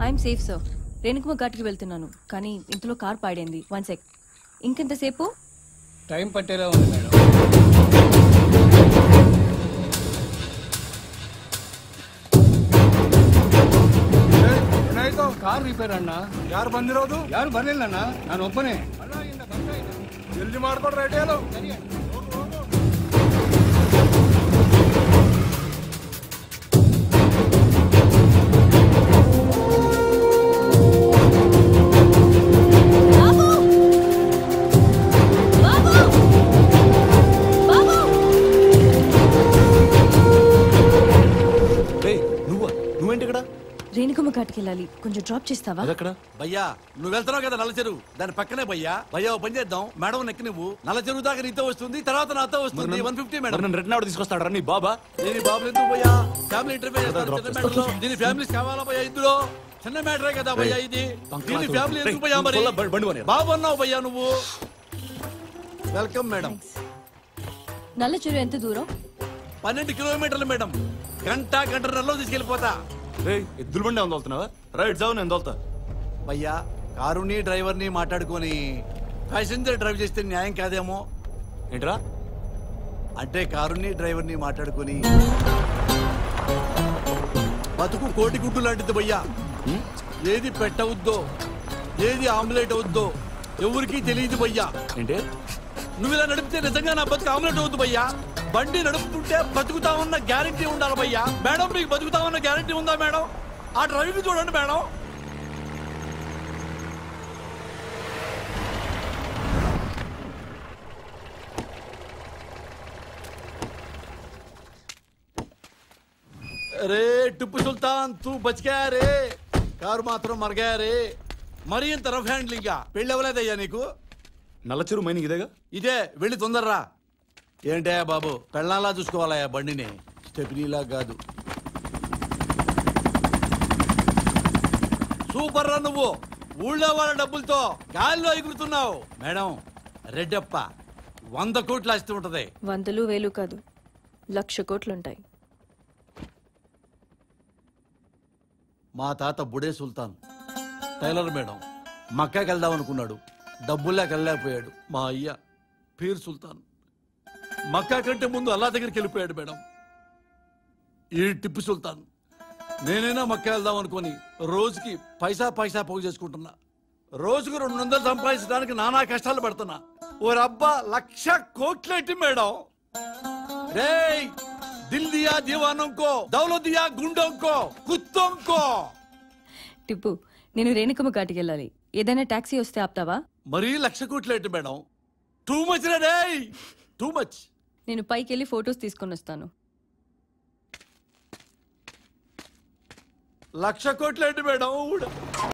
I'm safe sir రేణుకుమ ఘాట్కి వెళ్తున్నాను కానీ ఇంతలో కార్ పాడైంది వన్ సెక్ ఇంకెంతసేపు టైం పట్టేలా ఉంది మేడం ಏನಾಯ್ತು ಕಾರ್ ರಿಪೇರ್ ಅಣ್ಣ ಯಾರು ಬಂದಿರೋದು ಯಾರು ಬರ್ಲಿಲ್ಲ ಅಣ್ಣ ನಾನು ಒಬ್ಬನೇ ಜಲ್ದಿ ಮಾಡ್ಕೊಡ್ರಿ ರೆಡಿ ಅಲ್ಲ నువ్వా నువ్వేంటి ఇక్కడ రేణుకుమ ఘాట్కి వెళ్ళాలి కొంచెం డ్రాప్ చేస్తావా అదెక్కడ భయ్యా నువ్వు వెళ్తున్నావు కదా నల్ల చెరువు దాని పక్కనే భయ్యా భయ్యా ఓ పని చేద్దాం మేడం నెక్కి నువ్వు నల్ల చెరువు దాకా నీతో వస్తుంది తర్వాత నాతో వస్తుంది వన్ ఫిఫ్టీ మరి మేడం నన్ను రిటర్న్ ఆవిడ తీసుకొస్తాడు నీ బాబా దీని బాబు ఎందుకు భయ్యా ఫ్యామిలీ ఇంటర్వ్యూ చేస్తారు చిన్న మేడలో దీని ఫ్యామిలీస్ కావాలా భయ్యా ఇందులో చిన్న మ్యాటరే కదా భయ్యా ఇది దీని ఫ్యామిలీ ఎందుకు భయ్యా మరి బండి- బండి పోనీ. బాబు అన్నావు భయ్యా నువ్వు వెల్కమ్ మేడం నల్ల చెరువు ఎంత దూరం పన్నెండు కిలోమీటర్లు మేడం గంట గంటన్నరలో తీసుకెళ్ళిపోతా రే ఎద్దుల బండి ఏమన్నా తోలుతున్నావా రైట్ జావు నేను తోలుతా భయ్యా కారుని డ్రైవర్ని మాట్లాడుకొని ప్యాసింజర్ డ్రైవ్ చేస్తే న్యాయం కాదేమో ఏంట్రా అంటే కారుని డ్రైవర్ని మాట్లాడుకొని బతుకు కోటి గుడ్డు లాంటిది భయ్యా ఏది పెట్టవద్దో ఏది ఆమ్లెట్ అవుద్దో ఎవరికీ తెలియదు భయ్యా ఏంటి నువ్వు ఇలా నడిపితే నిజంగా నా బతుకు ఆమ్లెట్ అవుద్దు భయ్యా బండి నడుపుతుంటే బతుకుతామన్న గ్యారంటీ ఉండాలి భయ్యా మేడం మీకు బతుకుతామన్న గ్యారంటీ ఉందా మేడం ఆ డ్రైవింగ్ చూడండి మేడం రే టిప్పు సుల్తాన్ తూ బతికా రే కారు మాత్రం మరగా రే మరీ ఇంత రఫ్ హ్యాండ్లింగ్ పెళ్ళి అవ్వలేదయ్యా నీకు నల్ల చెరువు మైనింగ్ ఇదేగా ఇదే వెళ్ళి తొందరరా ఏంటయ్యా బాబు పెళ్ళాలా చూసుకోవాలయ్యా బండిని స్టెపినీలా కాదు సూపర్ రా నువ్వు ఊళ్ళో వాళ్ళ డబ్బులతో గాల్లో ఎగురుతున్నావు మేడం రెడ్డప్ప వంద కోట్లు ఆస్తి ఉంటది వందలు వేలు కాదు లక్ష కోట్లుంటాయి మా తాత బుడే సుల్తాన్ టైలర్ మేడం మక్కాకి వెళ్దాం అనుకున్నాడు డబ్బుల్లాకి వెళ్ళలేకపోయాడు మా అయ్య పీర్ సుల్తాన్ మక్కా కంటే ముందు అల్లా దగ్గరికి వెళ్ళిపోయాడు మేడం ఈ టిప్పు సుల్తాన్ నేనైనా మక్కా వెళ్దాం అనుకొని రోజుకి పైసా పైసా పోగు చేసుకుంటున్నా రోజుకు రెండు వందలు సంపాదించడానికి నానా కష్టాలు పడుతున్నా ఓ రబ్బా లక్ష కోట్లేటి మేడం రేయ్ దిల్ దియా దీవానంకో దౌలత్ దియా గుండంకో కుత్తంకో టిప్పు నేను రేణుకమ్మ ఘాటికి వెళ్ళాలి ఏదైనా టాక్సీ వస్తే ఆపుతావా మరీ లక్ష కోట్లేటి మేడం టూ మచ్ రే టూ మచ్ నేను పైకి వెళ్ళి ఫొటోస్ తీసుకొని వస్తాను లక్ష కోట్లేంటి మేడం ఊడ.